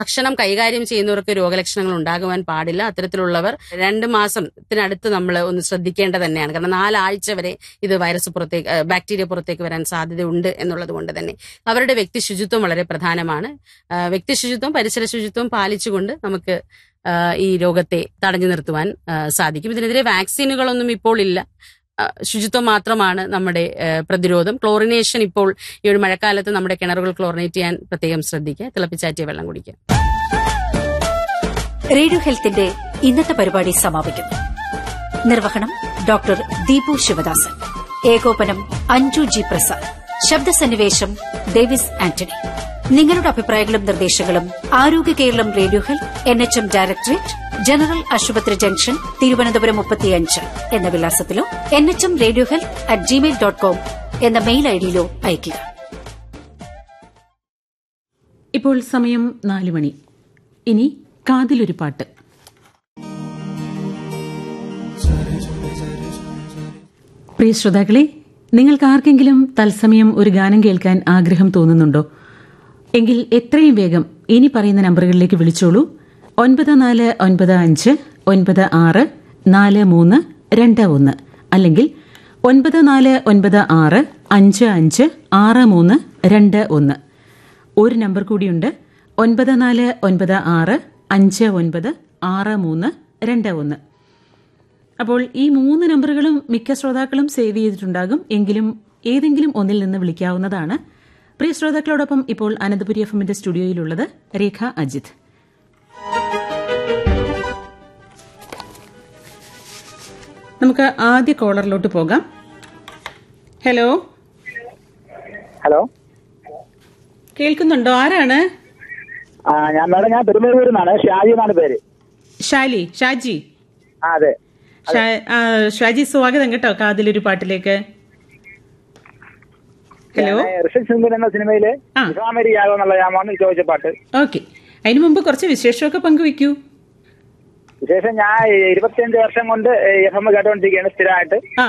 ഭക്ഷണം കൈകാര്യം ചെയ്യുന്നവർക്ക് രോഗലക്ഷണങ്ങൾ ഉണ്ടാകുവാൻ പാടില്ല അത്തരത്തിലുള്ളവർ രണ്ട് മാസത്തിനടുത്ത് നമ്മൾ ഒന്ന് ശ്രദ്ധിക്കേണ്ടത് തന്നെയാണ് കാരണം നാലാഴ്ച വരെ ഇത് വൈറസ് പുറത്തേക്ക് ഏഹ്, ബാക്ടീരിയ പുറത്തേക്ക് വരാൻ സാധ്യതയുണ്ട് എന്നുള്ളത് കൊണ്ട് തന്നെ അവരുടെ വ്യക്തി ശുചിത്വം വളരെ പ്രധാനമാണ് ആ, വ്യക്തി ശുചിത്വം പരിസര ശുചിത്വം പാലിച്ചുകൊണ്ട് നമുക്ക് ആ, ഈ രോഗത്തെ തടഞ്ഞു നിർത്തുവാൻ ആ, സാധിക്കും ഇതിനെതിരെ വാക്സിനുകളൊന്നും ഇപ്പോൾ ഇല്ല ആ, ശുചിത്വം മാത്രമാണ് നമ്മുടെ ആ, പ്രതിരോധം ക്ലോറിനേഷൻ ഇപ്പോൾ ഈ ഒരു മഴക്കാലത്ത് നമ്മുടെ കിണറുകൾ ക്ലോറിനേറ്റ് ചെയ്യാൻ പ്രത്യേകം ശ്രദ്ധിക്കുക തിളപ്പിച്ചാറ്റിയ വെള്ളം കുടിക്കുക റേഡിയോ ഹെൽത്തിന്റെ ഇന്നത്തെ പരിപാടി സമാപിക്കുന്നു നിർവഹണം ഡോക്ടർ ദീപു ശിവദാസൻ ഏകോപനം അഞ്ജു ജി പ്രസാദ് ശബ്ദസന്നിവേശം ഡേവിസ് ആന്റണി നിങ്ങളുടെ അഭിപ്രായങ്ങളും നിർദ്ദേശങ്ങളും Arogya Keralam radio health N H M directorate general ആശുപത്രി ജംഗ്ഷൻ തിരുവനന്തപുരം മുപ്പത്തിയഞ്ച് എന്ന വിലാസത്തിലോ N H M radio health at Gmail dot com എന്ന മെയിൽ ഐഡിയിലോ അയയ്ക്കുക ഇപ്പോൾ സമയം നാല് മണി ഇനി കാതിലൊരു പാട്ട് പ്രിയ ശ്രോതാക്കളെ നിങ്ങൾക്ക് ആർക്കെങ്കിലും തത്സമയം ഒരു ഗാനം കേൾക്കാൻ ആഗ്രഹം തോന്നുന്നുണ്ടോ എങ്കിൽ എത്രയും വേഗം ഇനി പറയുന്ന നമ്പറുകളിലേക്ക് വിളിച്ചോളൂ ഒൻപത് നാല് ഒൻപത് അഞ്ച് ഒൻപത് ആറ് നാല് മൂന്ന് രണ്ട് ഒന്ന് അല്ലെങ്കിൽ ഒൻപത് നാല് ഒൻപത് ആറ് അഞ്ച് അഞ്ച് ആറ് മൂന്ന് രണ്ട് ഒന്ന് ഒരു നമ്പർ കൂടിയുണ്ട് ഒൻപത് നാല് ഒൻപത് ആറ് അഞ്ച് ഒൻപത് ആറ് മൂന്ന് രണ്ട് ഒന്ന് അപ്പോൾ ഈ മൂന്ന് നമ്പറുകളും മിക്ക ശ്രോതാക്കളും സേവ് ചെയ്തിട്ടുണ്ടാകും എങ്കിലും ഏതെങ്കിലും ഒന്നിൽ നിന്ന് വിളിക്കാവുന്നതാണ് പ്രിയ ശ്രോതാക്കളോടൊപ്പം ഇപ്പോൾ അനന്തപുരി എഫ് എമ്മിന്റെ സ്റ്റുഡിയോയിലുള്ളത് രേഖ അജിത് നമുക്ക് ആദ്യ കോളറിലോട്ട് പോകാം ഹലോ ഹലോ കേൾക്കുന്നുണ്ടോ ആരാണ് ആ ഞാൻ മാഡം ഞാൻ പെരുമ്പൂരിൽ നിന്നാണ് ഷാജി എന്നാണ് പേര് ഷാലി ഷാജി ആ അതെ ഷാ- ആ, ഷാജി സ്വാഗതം കേട്ടോ കാതിലൊരു പാട്ടിലേക്ക് ഹലോ ഋഷഭ് സിംഗൻ എന്ന സിനിമയില് ആ. ഇസ്ലാമരി യാഗം എന്നുള്ള ഞാൻ വന്ന് ചോദിച്ച പാട്ട് ഓക്കെ അതിനു മുമ്പ് കുറച്ച് വിശേഷമൊക്കെ പങ്കുവെക്കൂ വിശേഷം ഞാൻ ഇരുപത്തിയഞ്ച് വർഷം കൊണ്ട് എഫ് എം കേട്ടോണ്ടിരിക്കുകയാണ് സ്ഥിരമായിട്ട് ആ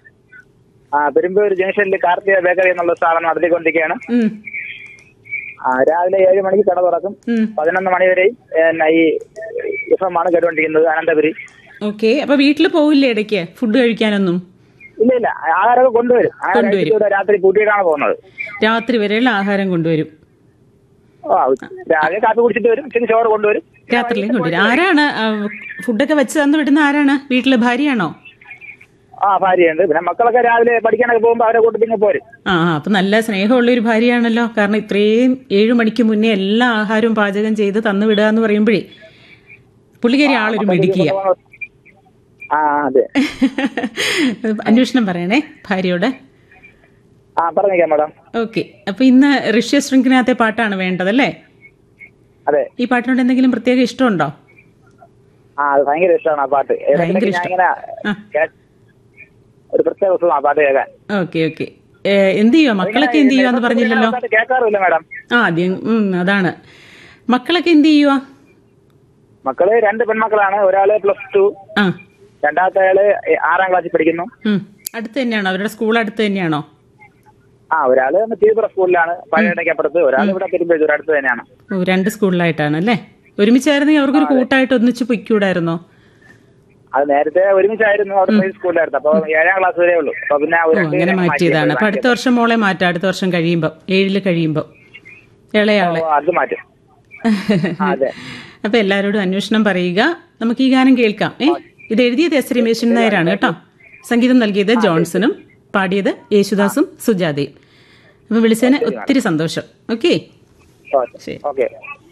ആ പെരുമ്പൂർ ജംഗ്ഷനിൽ കാർത്തിക ബേക്കറി എന്നുള്ള സ്ഥാപനം നടത്തിക്കൊണ്ടിരിക്കുകയാണ് ഉം, ആ, രാവിലെ ഏഴ് മണിക്ക് കട തുറക്കും ഉം. പതിനൊന്ന് മണി വരെയും പിന്നെ ഈ എഫ് എം ആണ് കേട്ടോണ്ടിരിക്കുന്നത് അനന്തപുരി ഓക്കെ അപ്പൊ വീട്ടിൽ പോവില്ലേ ഇടയ്ക്ക് ഫുഡ് കഴിക്കാനൊന്നും ഇല്ല ഇല്ല ആഹാരമൊക്കെ കൊണ്ടുവരും ആഹാരം കൊണ്ടുവരും. കഴിച്ചിട്ട് ഇവിടെ രാത്രി കൂട്ടിയിട്ടാണ് പോകുന്നത് രാത്രി വരെയുള്ള ആഹാരം കൊണ്ടുവരും ആ രാവിലെ കാപ്പി കുടിച്ചിട്ട് വരും പിന്നെ ചോറ് കൊണ്ടുവരും രാത്രിയിലും കൊണ്ടുവരും ആരാണ് ആ, ഫുഡൊക്കെ വെച്ച് തന്നു വിടുന്ന ആരാണ് വീട്ടിലെ ഭാര്യയാണോ ആ ഭാര്യയുണ്ട് പിന്നെ മക്കളൊക്കെ രാവിലെ പഠിക്കാനൊക്കെ പോകുമ്പോൾ അവരെ കൂട്ടത്തിൽ ഇങ്ങ് പോരും ആ ആ, അപ്പൊ നല്ല സ്നേഹമുള്ള ഒരു ഭാര്യയാണല്ലോ കാരണം ഇത്രയും ഏഴു മണിക്ക് മുന്നേ എല്ലാ ആഹാരവും പാചകം ചെയ്ത് തന്നു വിടുക എന്ന് പറയുമ്പോഴേ പുള്ളിക്കാരി ആളൊരു മിടുക്കിയ ആ അതെ അന്വേഷണം പറയണേ ഭാര്യയോട് ആ പറഞ്ഞേക്കാം മാഡം ഓക്കെ അപ്പൊ ഇന്ന് ഋഷ്യ ശൃംഖനകത്തെ പാട്ടാണ് വേണ്ടതല്ലേ അതെ ഈ പാട്ടിനോട് എന്തെങ്കിലും പ്രത്യേക ഇഷ്ടമുണ്ടോ ആ അത് ഭയങ്കര ഇഷ്ടമാണ് ആ പാട്ട് ഭയങ്കര ഇടയ്ക്കിടയ്ക്ക് ഞാൻ ഇഷ്ടം. ഇങ്ങനെ ആ. കേ- ഒരു പ്രത്യേക ദിവസം ആ പാട്ട് കേൾക്കാൻ ഓക്കെ ഓക്കെ എന്ത് ചെയ്യുക മക്കളൊക്കെ എന്ത് ചെയ്യുക എന്ന് പറഞ്ഞില്ലല്ലോ പാട്ട് കേൾക്കാറില്ല മാഡം ആ ആദ്യം ഉം, അതാണ് മക്കളൊക്കെ എന്ത് ചെയ്യുക മക്കള് രണ്ട് പെൺമക്കളാണ് ഒരാള് പ്ലസ് ടു ആ രണ്ടാമത്തെ ആള് ആറാം ക്ലാസ്സിൽ പഠിക്കുന്നു ഉം. അടുത്ത് തന്നെയാണോ അവരുടെ സ്കൂൾ അടുത്ത് തന്നെയാണോ ആ ഒരാള് തിരുപ്പുറ സ്കൂളിലാണ് പഴയടയ്ക്ക് അപ്പുറത്ത് ഒരാൾ ഇവിടെ തിരുമ്പേച്ചൂർ അടുത്ത് തന്നെയാണ് ഓ രണ്ട് സ്കൂളിലായിട്ടാണ് അല്ലേ ഒരുമിച്ചായിരുന്നെങ്കിൽ അവർക്കൊരു കൂട്ടായിട്ട് ഒന്നിച്ച് പൊയ്ക്കൂടായിരുന്നോ അത് നേരത്തെ ഒരുമിച്ചായിരുന്നു അവിടെ പോയി സ്കൂളിലായിരുന്നു അപ്പൊ ഏഴാം ക്ലാസ് വരെ ഉള്ളൂ അപ്പൊ പിന്നെ ഓ ഒരു അങ്ങനെ മാറ്റിയതാണ് അപ്പൊ അടുത്ത വർഷം മോളെ മാറ്റാം അടുത്ത വർഷം കഴിയുമ്പോ ഏഴില് കഴിയുമ്പോ ഇളയാളെ അത് മാറ്റും ആ, അതെ അപ്പൊ എല്ലാവരോടും അന്വേഷണം പറയുക നമുക്ക് ഈ ഗാനം കേൾക്കാം ഏ ഇത് എഴുതിയത് എസ് രമേശൻ നായരാണ് കേട്ടോ സംഗീതം നൽകിയത് ജോൺസണും പാടിയത് യേശുദാസും സുജാതയും അപ്പൊ വിളിച്ചതിന് ഒത്തിരി സന്തോഷം ഓക്കെ ശരി ഓക്കെ